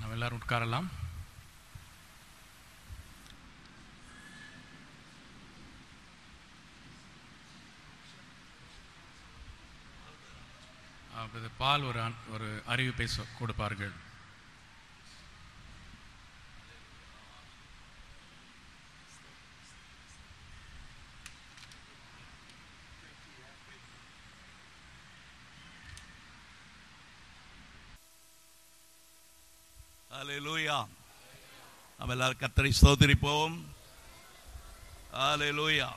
நாம் எல்லாரும் உட்காரலாம் அப்போது பால் ஒரு அன்- ஒரு அறிவிப்பை சொ- கொடுப்பார்கள் Hallelujah. நம்ம எல்லாரும் கத்தரை ஸ்தோத்திரிப்போம் Hallelujah.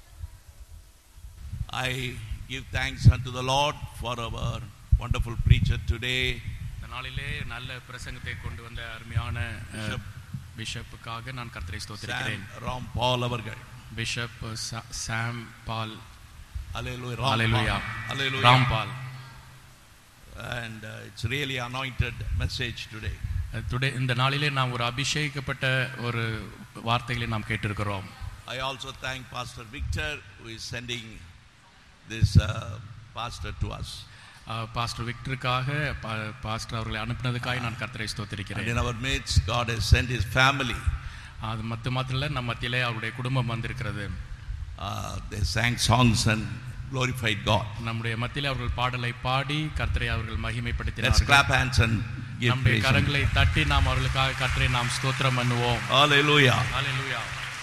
I give thanks unto the Lord for our wonderful preacher today, இந்த நாளிலே நல்ல பிரசங்கத்தை கொண்டு வந்த அருமையான அஹ், Bishop. பிஷப்புக்காக நான் கர்த்தரை Sam ஸ்தோத்திரிக்கிறேன் Ram Paul அவர்கள் பிஷப் சா- Sam Paul Hallelujah. Hallelujah. Paul. Hallelujah. Ram Paul And uh, it's really anointed message today. Today இந்த நாளிலே நாம் ஒரு அபிஷேகிக்கப்பட்ட ஒரு வார்த்தைகளை நாம் கேட்டிருக்கிறோம் I also thank Pastor Victor who is sending this uh, pastor to us. அஹ், பாஸ்டர் விக்டருக்காக பா- பாஸ்டர் அவர்களை அனுப்பினதுக்காக நான் கர்த்தரை And ஸ்தோத்திரிக்கிறேன் in our midst, God has sent his family. அது மத்து மாத்திரம் இல்ல, நம்ம மத்தியிலே அவருடைய குடும்பம் வந்திருக்கிறது Uh, they sang songs and glorified God. நம்முடைய மத்தியிலே அவர்கள் பாடலை பாடி கர்த்தரை அவர்கள் Let's மகிமைப்படுத்தினார்கள் clap hands and give நம்முடைய praise. கரங்களை தட்டி நாம் அவர்களுக்காக கர்த்தரை நாம் ஸ்தோத்திரம் பண்ணுவோம் Hallelujah. Hallelujah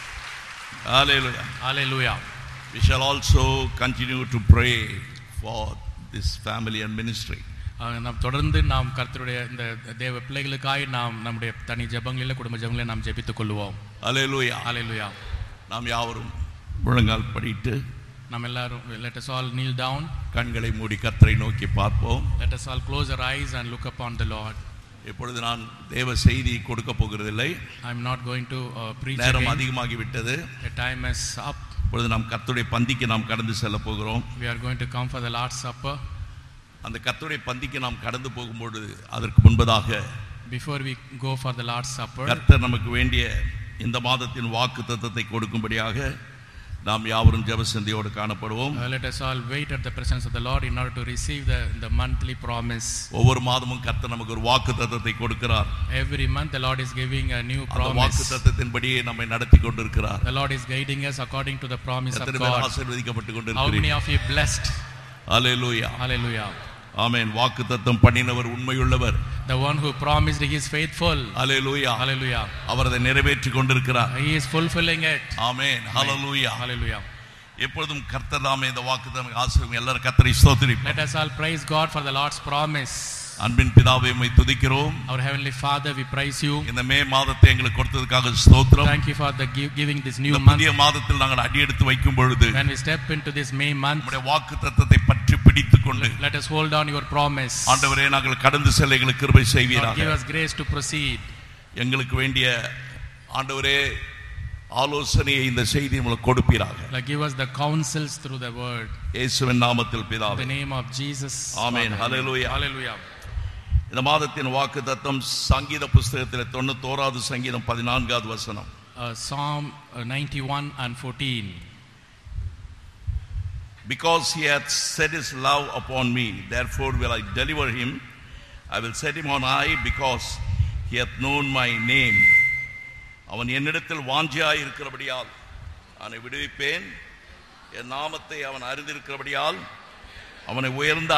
Hallelujah. Hallelujah We shall also continue to pray for this family and ministry. அஹ் நாம் தொடர்ந்து நாம் கர்த்தருடைய இந்த தேவ பிள்ளைகளுக்காய் நாம் நம்முடைய தனி ஜெபங்களில் குடும்ப ஜெபங்களில் நாம் ஜெபித்துக் கொள்வோம் Hallelujah. ஹalleluya நாம் யாவரும் முழங்கால் படிட்டு நாம் எல்லாரும் let us all kneel down கண்களை மூடி கத்தரை நோக்கி பார்ப்போம் let us all close our eyes and look upon the lord இப்பொழுது நான் தேவ செய்தி கொடுக்க போகிறதில்லை i am not going to uh, preach நேரம் again அதிகமாகி விட்டது the time is up இப்பொழுது நாம் கர்த்தருடைய பந்திக்கு நாம் கடந்து செல்ல போகிறோம் we are going to come for the lord's supper அந்த கர்த்தருடைய பந்திக்கு நாம் கடந்து போகும்பொழுது அதற்கு முன்பதாக before we go for the lord's supper கர்த்தர் நமக்கு வேண்டிய இந்த மாதத்தின் வாக்கு தத்தத்தை கொடுக்கும்படியாக நாம் யாவரும் ஜெபசந்தியோடு காணப்படுவோம் uh, let us all wait at the presence of the lord in order to receive the the monthly promise ஒவ்வொரு மாதமும் கர்த்தர் நமக்கு ஒரு வாக்கு தத்தத்தை கொடுக்கிறார் every month the lord is giving a new அந்த வாக்கு promise தத்தத்தின்படியே நம்மை நடத்தி கொண்டிருக்கிறார் the lord is guiding us according to the promise of எத்தனை பேர் god ஆசீர்வதிக்கப்பட்டு how many கொண்டிருக்கிறீர்கள் of you blessed hallelujah hallelujah ஆமென் வாக்கு தத்தம் பண்ணினவர் உண்மையுள்ளவர் the one who promised he is faithful hallelujah hallelujah அவர் அதை நிறைவேற்றி கொண்டிருக்கிறார் he is fulfilling it amen hallelujah hallelujah எப்பொழுதும் கர்த்தர் தாமே இந்த வாக்கு தத்தம் ஆசீர்வதிங்க எல்லாரும் கர்த்தரை ஸ்தோத்திரிப்போம் let us all praise god for the lord's promise அன்பின் பிதாவை உம்மை துதிக்கிறோம் our heavenly father we praise you இந்த மே மாதத்தை எங்களுக்கு கொடுத்ததுக்காக ஸ்தோத்திரம் thank you for the gi- giving this new இந்த month புதிய மாதத்தில் நாங்கள் அடியெடுத்து வைக்கும் பொழுது when we step into this may month நம்முடைய வாக்கு தத்தத்தை பற்றி பிடித்துக் கொண்டு let us hold on your promise ஆண்டவரே நாங்கள் கடந்து செல்ல எங்களுக்கு கிருபை Lord, give செய்வீராக us grace to proceed எங்களுக்கு வேண்டிய ஆண்டவரே ஆலோசனையை இந்த செய்தி உங்களுக்கு கொடுப்பீராக like give us the counsels through the word இயேசுவின் நாமத்தில் in the பிதாவே name of jesus Amen. Hallelujah. hallelujah இந்த மாதத்தின் வாக்கு தத்தம் சங்கீத புஸ்தகத்தில் தொண்ணூத்தோராவது சங்கீதம் பதினான்காவது வசனம் uh, psalm uh, 91 and 14 Because he hath set his love upon me, therefore will I deliver him. I will set him on high because he hath known my name. அவன் என்னிடத்தில் வாஞ்சியாய் இருக்கிறபடியால் அவனை விடுவிப்பேன் என் நாமத்தை அவன் அறிந்திருக்கிறபடியால் அவனை உயர்ந்த